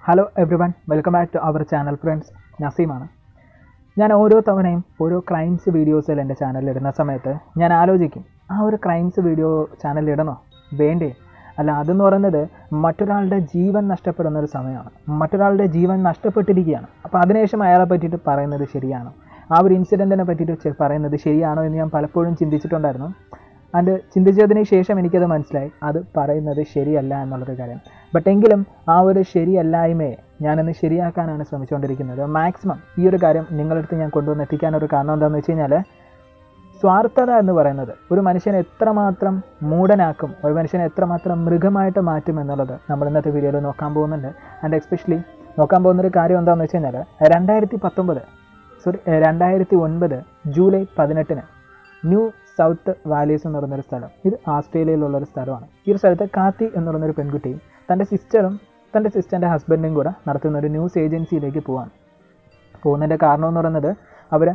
hello everyone welcome back to our channel friends നസീമാണ് ഞാൻ ഓരോ തവണയും ഓരോ ക്രൈംസ് വീഡിയോസിൽ എൻ്റെ ചാനലിൽ ഇടുന്ന സമയത്ത് ഞാൻ ആലോചിക്കും ആ ഒരു ക്രൈംസ് വീഡിയോ ചാനലിൽ ഇടണോ വേണ്ടേ അല്ല അതെന്ന് പറയുന്നത് മറ്റൊരാളുടെ ജീവൻ നഷ്ടപ്പെടുന്ന ഒരു സമയമാണ് മറ്റൊരാളുടെ ജീവൻ നഷ്ടപ്പെട്ടിരിക്കുകയാണ് അപ്പോൾ അതിനുശേഷം അയാളെ പറ്റിയിട്ട് പറയുന്നത് ശരിയാണോ ആ ഒരു ഇൻസിഡൻറ്റിനെ പറ്റിയിട്ട് ചെ- പറയുന്നത് ശരിയാണോ എന്ന് ഞാൻ പലപ്പോഴും ചിന്തിച്ചിട്ടുണ്ടായിരുന്നു ആൻഡ് ചിന്തിച്ചതിന് ശേഷം എനിക്കത് മനസ്സിലായി അത് പറയുന്നത് ശരിയല്ല എന്നുള്ളൊരു കാര്യം ബട്ട് എങ്കിലും ആ ഒരു ശരിയല്ലായ്മയെ ഞാനൊന്ന് ശരിയാക്കാനാണ് ശ്രമിച്ചുകൊണ്ടിരിക്കുന്നത് മാക്സിമം ഈ ഒരു കാര്യം നിങ്ങളുടെ അടുത്ത് ഞാൻ കൊണ്ടുവന്ന് എത്തിക്കാനൊരു കാരണം എന്താണെന്ന് വെച്ച് കഴിഞ്ഞാൽ സ്വാർത്ഥത എന്ന് പറയുന്നത് ഒരു മനുഷ്യനെ എത്രമാത്രം മൂടനാക്കും ഒരു മനുഷ്യനെ എത്രമാത്രം മൃഗമായിട്ട് മാറ്റും എന്നുള്ളത് നമ്മൾ ഇന്നത്തെ വീഡിയോയിൽ നോക്കാൻ പോകുന്നുണ്ട് ആൻഡ് എസ്പെഷ്യലി നോക്കാൻ പോകുന്നൊരു കാര്യം എന്താണെന്ന് വെച്ച് കഴിഞ്ഞാൽ രണ്ടായിരത്തി പത്തൊമ്പത് സോറി രണ്ടായിരത്തി ഒൻപത് ജൂലൈ പതിനെട്ടിന് ന്യൂ സൗത്ത് വാലീസ് എന്ന് പറയുന്നൊരു സ്ഥലം ഇത് ആസ്ട്രേലിയയിലുള്ള ഒരു സ്ഥലമാണ് ഈ ഒരു സ്ഥലത്ത് കാത്തി എന്ന് പറയുന്നൊരു പെൺകുട്ടിയും തൻ്റെ സിസ്റ്ററും തൻ്റെ സിസ്റ്ററിൻ്റെ ഹസ്ബൻഡും കൂടെ നടത്തുന്ന ഒരു ന്യൂസ് ഏജൻസിയിലേക്ക് പോവാണ് പോകുന്നതിൻ്റെ കാരണം എന്ന് പറയുന്നത് അവർ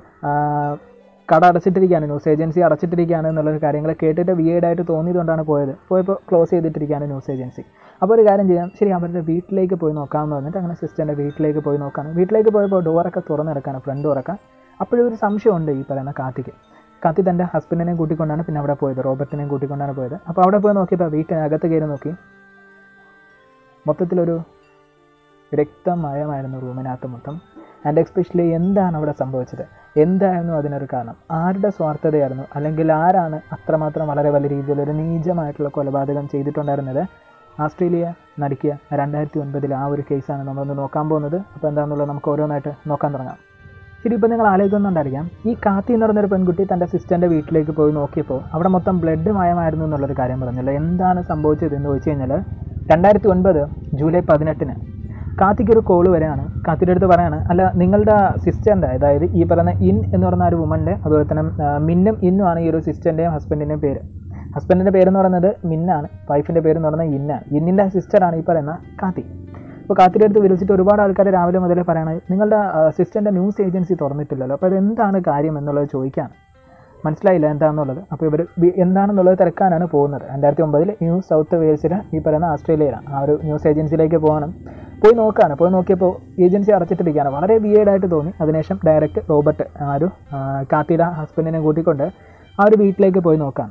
കട അടച്ചിട്ടിരിക്കുകയാണ് ന്യൂസ് ഏജൻസി അടച്ചിട്ടിരിക്കുകയാണ് എന്നുള്ള കാര്യങ്ങൾ കേട്ടിട്ട് വിയേഡായിട്ട് തോന്നിയതുകൊണ്ടാണ് പോയത് പോയപ്പോൾ ക്ലോസ് ചെയ്തിട്ടിരിക്കുകയാണ് ന്യൂസ് ഏജൻസി അപ്പോൾ ഒരു കാര്യം ചെയ്യാം ശരി അവരുടെ വീട്ടിലേക്ക് പോയി നോക്കാമെന്ന് പറഞ്ഞിട്ട് അങ്ങനെ സിസ്റ്ററിൻ്റെ വീട്ടിലേക്ക് പോയി നോക്കാണ് വീട്ടിലേക്ക് പോയപ്പോൾ ഡോറൊക്കെ തുറന്ന് കിടക്കാണ് ഫ്രണ്ട് ഡോറൊക്കെ അപ്പോഴൊരു ഒരു സംശയമുണ്ട് ഈ പറയുന്ന കാത്തിക്ക് കാത്തി തൻ്റെ ഹസ്ബൻഡിനെയും കൂട്ടിക്കൊണ്ടാണ് പിന്നെ അവിടെ പോയത് റോബർട്ടിനെയും കൂട്ടിക്കൊണ്ടാണ് പോയത് അപ്പോൾ അവിടെ പോയി നോക്കിയപ്പോൾ വീട്ടിനകത്ത് കയറി നോക്കി മൊത്തത്തിലൊരു രക്തമയമായിരുന്നു റൂമിനകത്ത് മൊത്തം ആൻഡ് എക്സ്പെഷ്യലി എന്താണ് അവിടെ സംഭവിച്ചത് എന്തായിരുന്നു അതിനൊരു കാരണം ആരുടെ സ്വാർത്ഥതയായിരുന്നു അല്ലെങ്കിൽ ആരാണ് അത്രമാത്രം വളരെ വലിയ രീതിയിൽ ഒരു നീചമായിട്ടുള്ള കൊലപാതകം ചെയ്തിട്ടുണ്ടായിരുന്നത് ആസ്ട്രേലിയ നടുക്കിയ രണ്ടായിരത്തി ഒൻപതിൽ ആ ഒരു കേസാണ് നമ്മളൊന്ന് നോക്കാൻ പോകുന്നത് അപ്പോൾ എന്താണെന്നുള്ളത് നമുക്ക് ഓരോന്നായിട്ട് നോക്കാൻ തുടങ്ങാം ശരി ഇപ്പോൾ നിങ്ങൾ ആലോചിക്കുന്നുണ്ടായിരിക്കാം ഈ കാത്തി എന്ന് പറഞ്ഞൊരു പെൺകുട്ടി തൻ്റെ സിസ്റ്ററിൻ്റെ വീട്ടിലേക്ക് പോയി നോക്കിയപ്പോൾ അവിടെ മൊത്തം ബ്ലഡ് മയമായിരുന്നു എന്നുള്ളൊരു കാര്യം പറഞ്ഞല്ലോ എന്താണ് സംഭവിച്ചത് എന്ന് ചോദിച്ചു കഴിഞ്ഞാൽ രണ്ടായിരത്തി ഒൻപത് ജൂലൈ പതിനെട്ടിന് കാത്തിക്ക് ഒരു കോള് വരെയാണ് കാത്തിൻ്റെ അടുത്ത് പറയാണ് അല്ല നിങ്ങളുടെ സിസ്റ്ററിൻ്റെ അതായത് ഈ പറയുന്ന ഇൻ എന്ന് പറയുന്ന ആ ഒരു വുമൻ്റെ അതുപോലെ തന്നെ ആ, മിന്നും ഇന്നും ആണ് ഈ ഒരു സിസ്റ്ററിൻ്റെയും ഹസ്ബൻഡിൻ്റെയും പേര് ഹസ്ബൻഡിൻ്റെ പേരെന്ന് പറയുന്നത് മിന്നാണ് വൈഫിൻ്റെ പേരെന്ന് പറയുന്നത് ഇന്നാണ് ഇന്നിൻ്റെ സിസ്റ്ററാണ് ഈ പറയുന്ന കാത്തി അപ്പോൾ കാത്തിൻ്റെ അടുത്ത് വിളിച്ചിട്ട് ഒരുപാട് ആൾക്കാർ രാവിലെ മുതലേ പറയണത് നിങ്ങളുടെ സിസ്റ്ററിൻ്റെ ന്യൂസ് ഏജൻസി തുറന്നിട്ടില്ലല്ലോ അപ്പോൾ അതെന്താണ് കാര്യം എന്നുള്ളത് ചോദിക്കുകയാണ് മനസ്സിലായില്ല എന്താണെന്നുള്ളത് അപ്പോൾ ഇവർ എന്താണെന്നുള്ളത് തിരക്കാനാണ് പോകുന്നത് രണ്ടായിരത്തി ഒമ്പതിൽ ന്യൂ സൗത്ത് വെയിൽസിൽ ഈ പറയുന്ന ആസ്ട്രേലിയയിലാണ് ആ ഒരു ന്യൂസ് ഏജൻസിയിലേക്ക് പോകണം പോയി നോക്കുകയാണ് പോയി നോക്കിയപ്പോൾ ഏജൻസി അടച്ചിട്ടിരിക്കുകയാണ് വളരെ വിയേഡായിട്ട് തോന്നി അതിനുശേഷം ഡയറക്റ്റ് റോബർട്ട് ആ ഒരു ആ, കാത്തിയുടെ ഹസ്ബൻഡിനെ കൂട്ടിക്കൊണ്ട് ആ ഒരു വീട്ടിലേക്ക് പോയി നോക്കുകയാണ്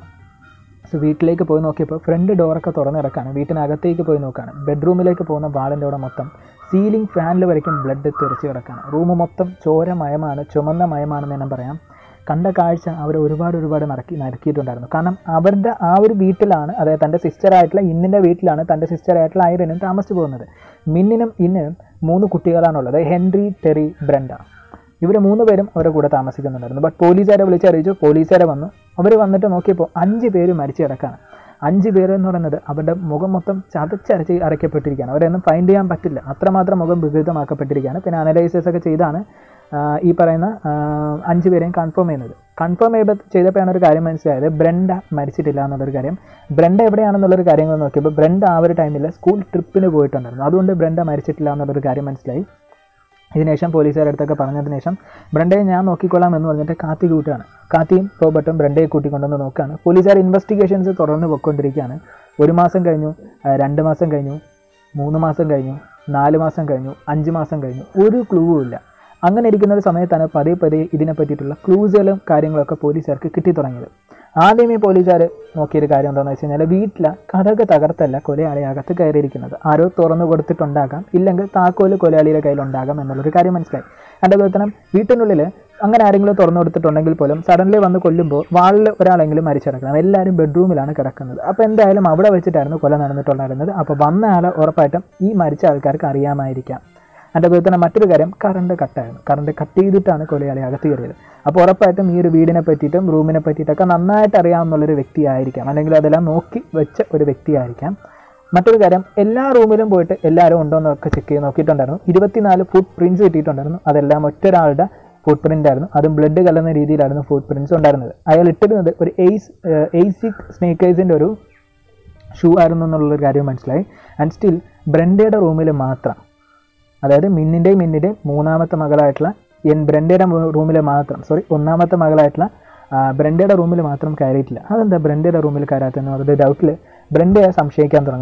സോ വീട്ടിലേക്ക് പോയി നോക്കിയപ്പോൾ ഫ്രണ്ട് ഡോറൊക്കെ തുറന്ന് കിടക്കാണ് വീട്ടിനകത്തേക്ക് പോയി നോക്കുകയാണ് ബെഡ്റൂമിലേക്ക് പോകുന്ന വാളിൻ്റെ അവിടെ മൊത്തം സീലിംഗ് ഫാനിൽ വരയ്ക്കും ബ്ലഡ് തെറിച്ച് കിടക്കാണ് റൂം മൊത്തം ചോര മയമാണ് ചുമന്ന മയമാണെന്ന് ഞാൻ പറയാം കണ്ട കാഴ്ച അവർ ഒരുപാട് ഒരുപാട് നടക്കി നരക്കിയിട്ടുണ്ടായിരുന്നു കാരണം അവരുടെ ആ ഒരു വീട്ടിലാണ് അതായത് തൻ്റെ സിസ്റ്ററായിട്ടുള്ള ഇന്നിൻ്റെ വീട്ടിലാണ് തൻ്റെ സിസ്റ്ററായിട്ടുള്ള ഐറിനും താമസിച്ചു പോകുന്നത് മിന്നിനും ഇന്നിനും മൂന്ന് കുട്ടികളാണുള്ളത് ഹെൻറി ടെറി ബ്രണ്ട ഇവർ മൂന്ന് പേരും അവരുടെ കൂടെ താമസിക്കുന്നുണ്ടായിരുന്നു ബട്ട് പോലീസുകാരെ വിളിച്ചറിയിച്ചു പോലീസുകാരെ വന്നു അവർ വന്നിട്ട് നോക്കിയപ്പോൾ അഞ്ച് പേര് മരിച്ചു കിടക്കാണ് അഞ്ച് പേര് എന്ന് പറയുന്നത് അവരുടെ മുഖം മൊത്തം ചതച്ചരച്ച് അരയ്ക്കപ്പെട്ടിരിക്കുകയാണ് അവരെയൊന്നും ഫൈൻഡ് ചെയ്യാൻ പറ്റില്ല അത്രമാത്രം മുഖം വികൃതമാക്കപ്പെട്ടിരിക്കുകയാണ് പിന്നെ അനലൈസിസ് ഒക്കെ ചെയ്താണ് ആ, ഈ പറയുന്ന ആ, അഞ്ച് പേരെയും കൺഫേം ചെയ്യുന്നത് കൺഫേം ചെയ്ത ചെയ്തപ്പോഴാണ് ഒരു കാര്യം മനസ്സിലായത് ബ്രണ്ട മരിച്ചിട്ടില്ല എന്നുള്ളൊരു കാര്യം ബ്രണ്ട എവിടെയാണെന്നുള്ളൊരു കാര്യങ്ങൾ നോക്കിയപ്പോൾ ബ്രണ്ട ആ ഒരു ടൈമിൽ സ്കൂൾ ട്രിപ്പിന് പോയിട്ടുണ്ടായിരുന്നു അതുകൊണ്ട് ബ്രണ്ട മരിച്ചിട്ടില്ല എന്നുള്ളൊരു കാര്യം മനസ്സിലായി ഇതിനുശേഷം പോലീസുകാരുടെ അടുത്തൊക്കെ പറഞ്ഞതിന് ശേഷം ബ്രണ്ടയെ ഞാൻ നോക്കിക്കൊള്ളാം എന്ന് പറഞ്ഞിട്ട് കാത്തി കൂട്ടുകയാണ് കാത്തിയും റോബർട്ടും ബ്രണ്ടയെ കൂട്ടിക്കൊണ്ടുവന്ന് നോക്കുകയാണ് പോലീസുകാർ ഇൻവെസ്റ്റിഗേഷൻസ് തുടർന്ന് പൊയ്ക്കൊണ്ടിരിക്കുകയാണ് ഒരു മാസം കഴിഞ്ഞു ആ, രണ്ട് മാസം കഴിഞ്ഞു മൂന്ന് മാസം കഴിഞ്ഞു നാല് മാസം കഴിഞ്ഞു അഞ്ച് മാസം കഴിഞ്ഞു ഒരു ക്ലൂവും ഇല്ല അങ്ങനെ ഇരിക്കുന്ന ഒരു സമയത്താണ് പതിയെ പതിയെ ഇതിനെ പറ്റിയിട്ടുള്ള ക്ലൂസുകളും കാര്യങ്ങളൊക്കെ പോലീസുകാർക്ക് കിട്ടി തുടങ്ങിയത് ആദ്യമേ പോലീസുകാർ നോക്കിയൊരു കാര്യം എന്താണെന്ന് വെച്ച് കഴിഞ്ഞാൽ വീട്ടിലെ കഥക് തകർത്തല്ല കൊലയാളി അകത്ത് കയറിയിരിക്കുന്നത് ആരോ തുറന്നു കൊടുത്തിട്ടുണ്ടാകാം ഇല്ലെങ്കിൽ താക്കോല് കൊലയാളിയുടെ കയ്യിലുണ്ടാകാം എന്നുള്ളൊരു കാര്യം മനസ്സിലായി അതുപോലെ തന്നെ വീട്ടിനുള്ളിൽ അങ്ങനെ ആരെങ്കിലും തുറന്നു കൊടുത്തിട്ടുണ്ടെങ്കിൽ പോലും സഡൻലി വന്ന് കൊല്ലുമ്പോൾ വാളിൽ ഒരാളെങ്കിലും മരിച്ചിടക്കണം എല്ലാവരും ബെഡ്റൂമിലാണ് കിടക്കുന്നത് അപ്പോൾ എന്തായാലും അവിടെ വെച്ചിട്ടായിരുന്നു കൊല നടന്നിട്ടുണ്ടായിരുന്നത് അപ്പോൾ വന്ന ആളെ ഉറപ്പായിട്ടും ഈ മരിച്ച ആൾക്കാർക്ക് അറിയാമായിരിക്കാം അതിൻ്റെ അതുപോലെ തന്നെ മറ്റൊരു കാര്യം കറണ്ട് കട്ടായിരുന്നു കറണ്ട് കട്ട് ചെയ്തിട്ടാണ് കൊലയാളി അകത്ത് കയറിയത് അപ്പോൾ ഉറപ്പായിട്ടും ഈ ഒരു വീടിനെ പറ്റിയിട്ടും റൂമിനെ പറ്റിയിട്ടൊക്കെ നന്നായിട്ട് അറിയാവുന്നുള്ളൊരു വ്യക്തിയായിരിക്കാം അല്ലെങ്കിൽ അതെല്ലാം നോക്കി വെച്ച ഒരു വ്യക്തിയായിരിക്കാം മറ്റൊരു കാര്യം എല്ലാ റൂമിലും പോയിട്ട് എല്ലാവരും ഉണ്ടോ എന്നൊക്കെ ചെക്ക് ചെയ്ത് നോക്കിയിട്ടുണ്ടായിരുന്നു ഇരുപത്തിനാല് ഫുഡ് പ്രിൻറ്റ്സ് കിട്ടിയിട്ടുണ്ടായിരുന്നു അതെല്ലാം ഒറ്റൊരാളുടെ ഫുഡ് പ്രിൻ്റ് ആയിരുന്നു അതും ബ്ലഡ് കലർന്ന രീതിയിലായിരുന്നു ഫുഡ് പ്രിൻറ്റ്സ് ഉണ്ടായിരുന്നത് അയാൾ ഇട്ടിരുന്നത് ഒരു എയ്സ് എയ്സിക് സ്നേക്കേഴ്സിൻ്റെ ഒരു ഷൂ ആയിരുന്നു എന്നുള്ളൊരു കാര്യം മനസ്സിലായി ആൻഡ് സ്റ്റിൽ ബ്രണ്ടയുടെ റൂമിൽ മാത്രം അതായത് മിന്നിൻ്റെയും മിന്നിൻ്റെയും മൂന്നാമത്തെ മകളായിട്ടുള്ള എൻ ബ്രണ്ടയുടെ റൂമിൽ മാത്രം സോറി ഒന്നാമത്തെ മകളായിട്ടുള്ള ആ, ബ്രണ്ടയുടെ റൂമിൽ മാത്രം കയറിയിട്ടില്ല അതെന്താ ബ്രണ്ടയുടെ റൂമിൽ കയറാത്തതെന്ന് പറഞ്ഞത് ഡൗട്ടിൽ ബ്രണ്ടയെ സംശയിക്കാൻ തുടങ്ങുകയാണ്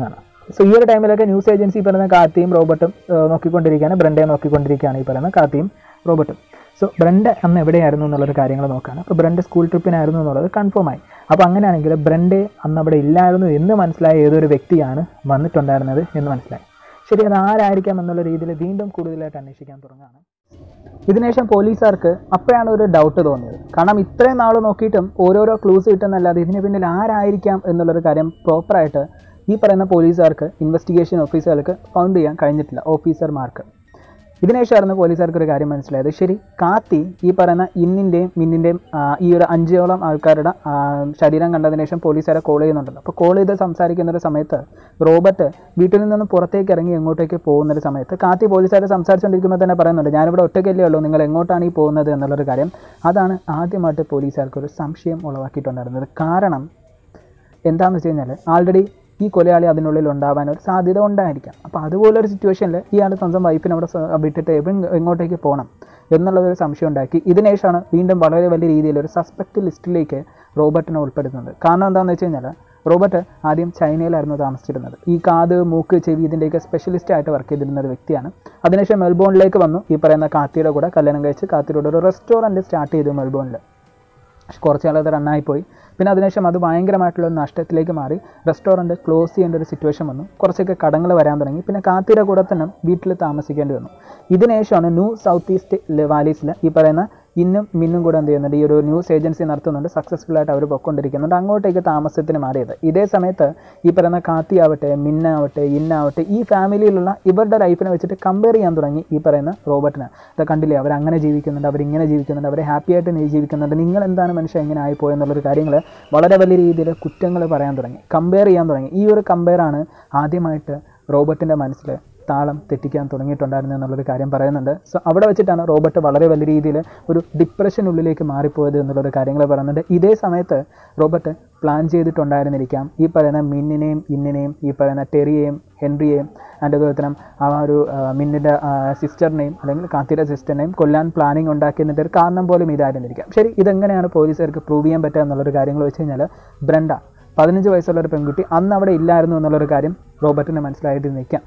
സോ ഈ ഒരു ടൈമിലൊക്കെ ന്യൂസ് ഏജൻസി പറയുന്ന കാത്തിയും റോബർട്ടും ഏഹ്, നോക്കിക്കൊണ്ടിരിക്കുകയാണ് ബ്രണ്ടയെ നോക്കിക്കൊണ്ടിരിക്കുകയാണ് ഈ പറയുന്ന കാത്തിയും റോബർട്ടും സോ ബ്രണ്ട് അന്ന് എവിടെയായിരുന്നു എന്നുള്ളൊരു കാര്യങ്ങൾ നോക്കുകയാണ് അപ്പോൾ ബ്രണ്ട് സ്കൂൾ ട്രിപ്പിനായിരുന്നു എന്നുള്ളത് കൺഫേം ആയി അപ്പോൾ അങ്ങനെയാണെങ്കിൽ ബ്രണ്ട് അന്ന് അവിടെ ഇല്ലായിരുന്നു എന്ന് മനസ്സിലായ ഏതൊരു വ്യക്തിയാണ് വന്നിട്ടുണ്ടായിരുന്നത് എന്ന് മനസ്സിലായി ശരി അത് ആരായിരിക്കാം എന്നുള്ള രീതിയിൽ വീണ്ടും കൂടുതലായിട്ട് അന്വേഷിക്കാൻ തുടങ്ങുകയാണ് ഇതിനുശേഷം പോലീസുകാർക്ക് അപ്പോഴാണ് ഒരു ഡൗട്ട് തോന്നിയത് കാരണം ഇത്രയും നാൾ നോക്കിയിട്ടും ഓരോരോ ക്ലൂസ് കിട്ടുന്നല്ലാതെ ഇതിന് പിന്നിൽ ആരായിരിക്കാം എന്നുള്ളൊരു കാര്യം പ്രോപ്പറായിട്ട് ഈ പറയുന്ന പോലീസുകാർക്ക് ഇൻവെസ്റ്റിഗേഷൻ ഓഫീസർക്ക് ഫൗണ്ട് ചെയ്യാൻ കഴിഞ്ഞിട്ടില്ല ഓഫീസർമാർക്ക് ഇതിനുശേഷമായിരുന്നു പോലീസുകാർക്ക് ഒരു കാര്യം മനസ്സിലായത് ശരി കാത്തി ഈ പറയുന്ന ഇന്നിൻ്റെയും മിന്നിൻ്റെയും ഈ ഒരു അഞ്ചോളം ആൾക്കാരുടെ ആ, ശരീരം കണ്ടതിന് ശേഷം പോലീസുകാരെ കോൾ ചെയ്യുന്നുണ്ടല്ലോ അപ്പോൾ കോൾ ചെയ്ത് സംസാരിക്കുന്ന ഒരു സമയത്ത് റോബർട്ട് വീട്ടിൽ നിന്ന് പുറത്തേക്ക് ഇറങ്ങി എങ്ങോട്ടേക്ക് പോകുന്ന ഒരു സമയത്ത് കാത്തി പോലീസുകാരെ സംസാരിച്ചുകൊണ്ടിരിക്കുമ്പോൾ തന്നെ പറയുന്നുണ്ട് ഞാനിവിടെ ഒറ്റയ്ക്കല്ലേ ഉള്ളൂ നിങ്ങൾ എങ്ങോട്ടാണ് ഈ പോകുന്നത് എന്നുള്ളൊരു കാര്യം അതാണ് ആദ്യമായിട്ട് പോലീസുകാർക്ക് ഒരു സംശയം ഉളവാക്കിയിട്ടുണ്ടായിരുന്നത് കാരണം എന്താണെന്ന് വെച്ച് കഴിഞ്ഞാൽ ആൾറെഡി ഈ കൊലയാളി അതിനുള്ളിൽ ഉണ്ടാവാൻ ഒരു സാധ്യത ഉണ്ടായിരിക്കാം അപ്പോൾ അതുപോലൊരു സിറ്റുവേഷനിൽ ഇയാൾ സ്വന്തം വൈഫിനെ അവിടെ സ- വിട്ടിട്ട് എവിടെ എങ്ങോട്ടേക്ക് പോകണം എന്നുള്ളതൊരു സംശയം ഉണ്ടാക്കി ഇതിനുശേഷമാണ് വീണ്ടും വളരെ വലിയ രീതിയിൽ ഒരു സസ്പെക്ട് ലിസ്റ്റിലേക്ക് റോബർട്ടിനെ ഉൾപ്പെടുത്തുന്നത് കാരണം എന്താണെന്ന് വെച്ച് കഴിഞ്ഞാൽ റോബർട്ട് ആദ്യം ചൈനയിലായിരുന്നു താമസിച്ചിരുന്നത് ഈ കാത് മൂക്ക് ചെവി ഇതിൻ്റെയൊക്കെ സ്പെഷ്യലിസ്റ്റ് ആയിട്ട് വർക്ക് ചെയ്തിരുന്ന ഒരു വ്യക്തിയാണ് അതിനുശേഷം മെൽബോണിലേക്ക് വന്നു ഈ പറയുന്ന കാത്തിയുടെ കൂടെ കല്യാണം കഴിച്ച് കാത്തിയുടെ ഒരു റെസ്റ്റോറൻറ്റ് സ്റ്റാർട്ട് ചെയ്തു മെൽബോണിൽ കുറച്ച് നാളത് റണ്ണായി പോയി പിന്നെ അതിനുശേഷം അത് ഭയങ്കരമായിട്ടുള്ള ഒരു നഷ്ടത്തിലേക്ക് മാറി റെസ്റ്റോറൻറ്റ് ക്ലോസ് ചെയ്യേണ്ട ഒരു സിറ്റുവേഷൻ വന്നു കുറച്ചൊക്കെ കടങ്ങൾ വരാൻ തുടങ്ങി പിന്നെ കാത്തിയുടെ കൂടെ തന്നെ വീട്ടിൽ താമസിക്കേണ്ടി വന്നു ഇതിനുശേഷമാണ് ന്യൂ സൗത്ത് ഈസ്റ്റ് വാലീസിൽ ഈ പറയുന്ന ഇന്നും മിന്നും കൂടെ എന്ത് ചെയ്യുന്നുണ്ട് ഈ ഒരു ന്യൂസ് ഏജൻസി നടത്തുന്നുണ്ട് സക്സസ്ഫുൾ ആയിട്ട് അവർ പൊയ്ക്കൊണ്ടിരിക്കുന്നുണ്ട് അങ്ങോട്ടേക്ക് താമസത്തിന് മാറിയത് ഇതേ സമയത്ത് ഈ പറയുന്ന കാത്തി ആവട്ടെ മിന്നാവട്ടെ ഇന്നാവട്ടെ ഈ ഫാമിലിയിലുള്ള ഇവരുടെ ലൈഫിനെ വെച്ചിട്ട് കമ്പയർ ചെയ്യാൻ തുടങ്ങി ഈ പറയുന്ന റോബർട്ടിന് ഇത് കണ്ടില്ലേ അവർ അങ്ങനെ ജീവിക്കുന്നുണ്ട് അവരിങ്ങനെ ജീവിക്കുന്നുണ്ട് അവർ ഹാപ്പി ആയിട്ട് നീ ജീവിക്കുന്നുണ്ട് നിങ്ങൾ എന്താണ് മനുഷ്യൻ എങ്ങനെ ആയിപ്പോയെന്നുള്ളൊരു കാര്യങ്ങൾ വളരെ വലിയ രീതിയിൽ കുറ്റങ്ങൾ പറയാൻ തുടങ്ങി കമ്പയർ ചെയ്യാൻ തുടങ്ങി ഈ ഒരു കമ്പയറാണ് ആദ്യമായിട്ട് റോബർട്ടിൻ്റെ മനസ്സിൽ താളം തെറ്റിക്കാൻ തുടങ്ങിയിട്ടുണ്ടായിരുന്നു എന്നുള്ളൊരു കാര്യം പറയുന്നുണ്ട് സോ അവിടെ വെച്ചിട്ടാണ് റോബർട്ട് വളരെ വലിയ രീതിയിൽ ഒരു ഡിപ്രഷനുള്ളിലേക്ക് മാറിപ്പോയത് എന്നുള്ളൊരു കാര്യങ്ങൾ പറയുന്നുണ്ട് ഇതേ സമയത്ത് റോബർട്ട് പ്ലാൻ ചെയ്തിട്ടുണ്ടായിരുന്നിരിക്കാം ഈ പറയുന്ന മിന്നിനെയും ഇന്നിനെയും ഈ പറയുന്ന ടെറിയെയും ഹെൻറിയെയും അതിൻ്റെ അതുപോലെ തന്നെ ആ ഒരു ആ, മിന്നിൻ്റെ സിസ്റ്ററിനെയും അല്ലെങ്കിൽ കാത്തിയുടെ സിസ്റ്ററിനെയും കൊല്ലാൻ പ്ലാനിങ് ഉണ്ടാക്കിയതിൻ്റെ ഒരു കാരണം പോലും ഇതായിരുന്നിരിക്കാം ശരി ഇതെങ്ങനെയാണ് പോലീസുകാർക്ക് പ്രൂവ് ചെയ്യാൻ പറ്റുക എന്നുള്ളൊരു കാര്യങ്ങൾ വെച്ച് കഴിഞ്ഞാൽ ബ്രണ്ട പതിനഞ്ച് വയസ്സുള്ള ഒരു പെൺകുട്ടി അന്ന് അവിടെ ഇല്ലായിരുന്നു എന്നുള്ളൊരു കാര്യം റോബർട്ടിന് മനസ്സിലായിട്ട് നിൽക്കാം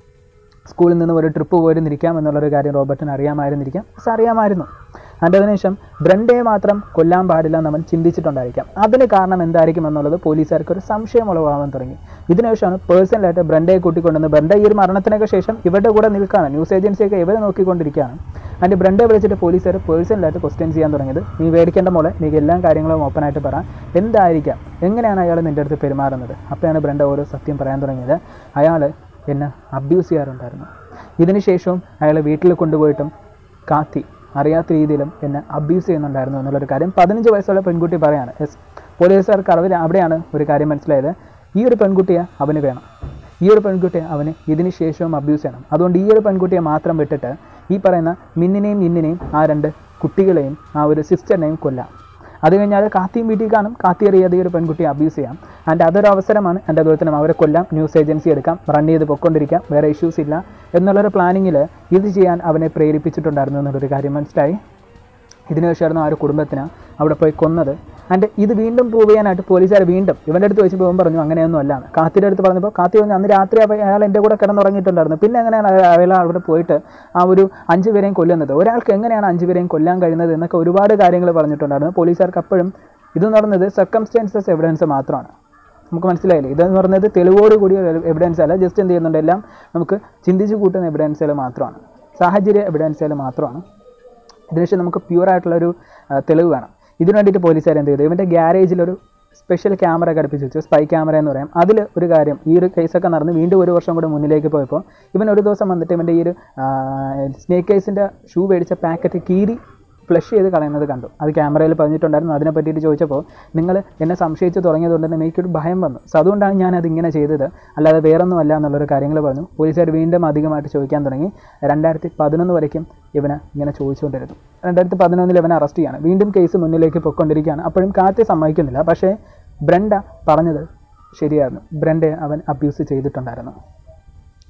സ്കൂളിൽ നിന്ന് ഒരു ട്രിപ്പ് പോയിരുന്നിരിക്കാം എന്നുള്ളൊരു കാര്യം റോബർട്ടിന് അറിയാമായിരുന്നിരിക്കാം പക്ഷെ അറിയാമായിരുന്നു അതിൻ്റെ അതിനുശേഷം ബ്രണ്ടയെ മാത്രം കൊല്ലാൻ പാടില്ല എന്ന് അവൻ ചിന്തിച്ചിട്ടുണ്ടായിരിക്കാം അതിന് കാരണം എന്തായിരിക്കും എന്നുള്ളത് പോലീസുകാർക്ക് ഒരു സംശയം ഉളവാകാൻ തുടങ്ങി ഇതിനുശേഷമാണ് പേഴ്സണലായിട്ട് ബ്രണ്ടയെ കൂട്ടിക്കൊണ്ടുവന്ന് ബ്രണ്ട ഈ ഒരു മരണത്തിനൊക്കെ ശേഷം ഇവരുടെ കൂടെ നിൽക്കുകയാണ് ന്യൂസ് ഏജൻസിയൊക്കെ ഇവരെ നോക്കിക്കൊണ്ടിരിക്കുകയാണ് അതിൻ്റെ ബ്രണ്ടയെ വിളിച്ചിട്ട് പോലീസുകാർ പേഴ്സണലായിട്ട് ക്വസ്റ്റ്യൻ ചെയ്യാൻ തുടങ്ങിയത് നീ പേടിക്കേണ്ട മോളെ നീ എല്ലാ കാര്യങ്ങളും ഓപ്പണായിട്ട് പറ എന്തായിരിക്കാം എങ്ങനെയാണ് അയാൾ നിൻ്റെ അടുത്ത് പെരുമാറുന്നത് അപ്പോഴാണ് ബ്രണ്ട ഓരോ സത്യം പറയാൻ തുടങ്ങിയത് അയാൾ എന്നെ അബ്യൂസ് ചെയ്യാറുണ്ടായിരുന്നു ഇതിനുശേഷവും അയാളെ വീട്ടിൽ കൊണ്ടുപോയിട്ടും കാത്തി അറിയാത്ത രീതിയിലും എന്നെ അബ്യൂസ് ചെയ്യുന്നുണ്ടായിരുന്നു എന്നുള്ളൊരു കാര്യം പതിനഞ്ച് വയസ്സുള്ള പെൺകുട്ടി പറയാണ് യെസ് പോലീസുകാർക്ക് അവർ അവിടെയാണ് ഒരു കാര്യം മനസ്സിലായത് ഈ ഒരു പെൺകുട്ടിയെ അവന് വേണം ഈ ഒരു പെൺകുട്ടിയെ അവന് ഇതിന് ശേഷവും അബ്യൂസ് ചെയ്യണം അതുകൊണ്ട് ഈ ഒരു പെൺകുട്ടിയെ മാത്രം വിട്ടിട്ട് ഈ പറയുന്ന മിന്നിനെയും ഇന്നിനെയും ആ രണ്ട് കുട്ടികളെയും ആ ഒരു സിസ്റ്ററിനെയും കൊല്ലാം അത് കഴിഞ്ഞാൽ കാത്തിയും വീട്ടിൽ കാണും കാത്തി അറിയാതെ ഈ ഒരു പെൺകുട്ടിയെ അബ്യൂസ് ചെയ്യാം ആൻഡ് അതൊരു അവസരമാണ് എൻ്റെ അതുപോലെ തന്നെ അവരെ കൊല്ലാം ന്യൂസ് ഏജൻസി എടുക്കാം റൺ ചെയ്ത് പൊയ്ക്കൊണ്ടിരിക്കാം വേറെ ഇഷ്യൂസ് ഇല്ല എന്നുള്ളൊരു പ്ലാനിങ്ങിൽ ഇത് ചെയ്യാൻ അവനെ പ്രേരിപ്പിച്ചിട്ടുണ്ടായിരുന്നു എന്നുള്ളൊരു കാര്യം മനസ്സിലായി ഇതിനുശേഷമായിരുന്നു ആ ഒരു കുടുംബത്തിന് അവിടെ പോയി കൊന്നത് ആൻഡ് ഇത് വീണ്ടും പ്രൂവ് ചെയ്യാനായിട്ട് പോലീസുകാർ വീണ്ടും ഇവൻ്റെ അടുത്ത് വെച്ച് പോകുമ്പോൾ പറഞ്ഞു അങ്ങനെയൊന്നും അല്ലാണ് കാത്തിൻ്റെ അടുത്ത് പറഞ്ഞപ്പോൾ കാത്തി പറഞ്ഞു അന്ന് രാത്രി അവ- അയാൾ എൻ്റെ കൂടെ കിടന്നുറങ്ങിയിട്ടുണ്ടായിരുന്നു പിന്നെ എങ്ങനെയാണ് അയാൾ- അയാൾ അവിടെ പോയിട്ട് ആ ഒരു അഞ്ച് പേരെയും കൊല്ലുന്നത് ഒരാൾക്ക് എങ്ങനെയാണ് അഞ്ച് പേരെയും കൊല്ലാൻ കഴിയുന്നത് എന്നൊക്കെ ഒരുപാട് കാര്യങ്ങൾ പറഞ്ഞിട്ടുണ്ടായിരുന്നു പോലീസുകാർക്ക് അപ്പോഴും ഇത് നടന്നത് സർക്കംസ്റ്റൻസസ് എവിഡൻസ് മാത്രമാണ് നമുക്ക് മനസ്സിലായില്ലേ ഇതെന്ന് പറയുന്നത് തെളിവോട് കൂടിയ എവിഡൻസ് അല്ല ജസ്റ്റ് എന്ത് ചെയ്യുന്നുണ്ട് എല്ലാം നമുക്ക് ചിന്തിച്ച് കൂട്ടുന്ന എവിഡൻസുകൾ മാത്രമാണ് സാഹചര്യ എവിഡൻസുകൾ മാത്രമാണ് ഇതിനുശേഷം നമുക്ക് പ്യൂർ ആയിട്ടുള്ളൊരു ആ, തെളിവ് വേണം ഇതിനു വേണ്ടിയിട്ട് പോലീസുകാർ എന്ത് ചെയ്തു ഇവൻ്റെ ഗ്യാരേജിലൊരു സ്പെഷ്യൽ ക്യാമറ ഘടിപ്പിച്ച് വെച്ചു സ്പൈ ക്യാമറ എന്ന് പറയാം അതിൽ ഒരു കാര്യം ഈ ഒരു കേസൊക്കെ നടന്ന് വീണ്ടും ഒരു വർഷം കൂടെ മുന്നിലേക്ക് പോയപ്പോൾ ഇവൻ ഒരു ദിവസം വന്നിട്ട് ഇവൻ്റെ ഈ ഒരു സ്നേക്ക് കേസിൻ്റെ ഷൂ മേടിച്ച പാക്കറ്റ് കീറി ഫ്ലഷ് ചെയ്ത് കളയുന്നത് കണ്ടു അത് ക്യാമറയിൽ പറഞ്ഞിട്ടുണ്ടായിരുന്നു അതിനെ പറ്റിയിട്ട് ചോദിച്ചപ്പോൾ നിങ്ങൾ എന്നെ സംശയിച്ച് തുടങ്ങിയതുകൊണ്ട് തന്നെ എനിക്കൊരു ഭയം വന്നു സോ അതുകൊണ്ടാണ് ഞാൻ അതിങ്ങനെ ചെയ്തത് അല്ലാതെ വേറൊന്നും അല്ല എന്നുള്ളൊരു കാര്യങ്ങൾ പറഞ്ഞു പോലീസുകാർ വീണ്ടും അധികമായിട്ട് ചോദിക്കാൻ തുടങ്ങി രണ്ടായിരത്തി പതിനൊന്ന് വരയ്ക്കും ഇവന് ഇങ്ങനെ ചോദിച്ചുകൊണ്ടിരുന്നു രണ്ടായിരത്തി പതിനൊന്നിൽ ഇവനെ അറസ്റ്റ് ചെയ്യാണ് വീണ്ടും കേസ് മുന്നിലേക്ക് പൊയ്ക്കൊണ്ടിരിക്കുകയാണ് അപ്പോഴും കാത്തി സമ്മതിക്കുന്നില്ല പക്ഷേ ബ്രണ്ട പറഞ്ഞത് ശരിയായിരുന്നു ബ്രണ്ടയെ അവൻ അബ്യൂസ് ചെയ്തിട്ടുണ്ടായിരുന്നു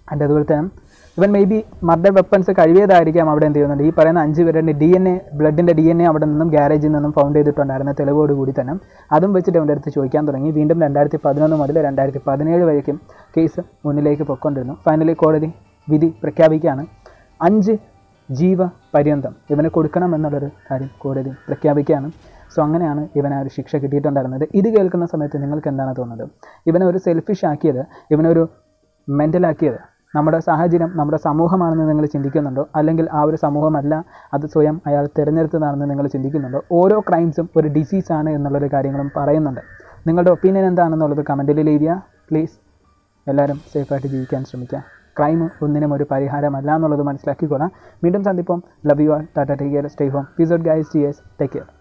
ആൻഡ് അതുപോലെ തന്നെ ഇവൻ മേ ബി മർഡർ വെപ്പൺസ് കഴിവിയതായിരിക്കാം അവിടെ എന്ത് ചെയ്യുന്നുണ്ട് ഈ പറയുന്ന അഞ്ച് പേരുടെ ഡി എൻ എ ബ്ലഡിൻ്റെ ഡി എൻ എ അവിടെ നിന്നും ഗ്യാരേജിൽ നിന്നും ഫൗണ്ട് ചെയ്തിട്ടുണ്ടായിരുന്ന തെളിവോട് കൂടി തന്നെ അതും വെച്ചിട്ട് അവൻ്റെ അടുത്ത് ചോദിക്കാൻ തുടങ്ങി വീണ്ടും രണ്ടായിരത്തി പതിനൊന്ന് മുതൽ രണ്ടായിരത്തി പതിനേഴ് വരയ്ക്കും കേസ് മുന്നിലേക്ക് പൊയ്ക്കൊണ്ടിരുന്നു ഫൈനലി കോടതി വിധി പ്രഖ്യാപിക്കുകയാണ് അഞ്ച് ജീവ പര്യന്തം ഇവന് കൊടുക്കണം എന്നുള്ളൊരു കാര്യം കോടതി പ്രഖ്യാപിക്കുകയാണ് സോ അങ്ങനെയാണ് ഇവന് ആ ഒരു ശിക്ഷ കിട്ടിയിട്ടുണ്ടായിരുന്നത് ഇത് കേൾക്കുന്ന സമയത്ത് നിങ്ങൾക്ക് എന്താണ് തോന്നുന്നത് ഇവനെ ഒരു സെൽഫിഷ് ആക്കിയത് ഇവനൊരു മെൻ്റലാക്കിയത് നമ്മുടെ സാഹചര്യം നമ്മുടെ സമൂഹമാണെന്ന് നിങ്ങൾ ചിന്തിക്കുന്നുണ്ടോ അല്ലെങ്കിൽ ആ ഒരു സമൂഹമല്ല അത് സ്വയം അയാൾ തിരഞ്ഞെടുത്തതാണെന്ന് നിങ്ങൾ ചിന്തിക്കുന്നുണ്ടോ ഓരോ ക്രൈംസും ഒരു ഡിസീസാണ് എന്നുള്ളൊരു കാര്യങ്ങളും പറയുന്നുണ്ട് നിങ്ങളുടെ ഒപ്പീനിയൻ എന്താണെന്നുള്ളത് കമൻറ്റിൽ എഴുതിയ പ്ലീസ് എല്ലാവരും സേഫായിട്ട് ജീവിക്കാൻ ശ്രമിക്കുക ക്രൈം ഒന്നിനും ഒരു പരിഹാരമല്ല എന്നുള്ളത് മനസ്സിലാക്കിക്കോളാം വീണ്ടും സന്ദിപ്പം love you all tata take care stay home peace out guys T S take care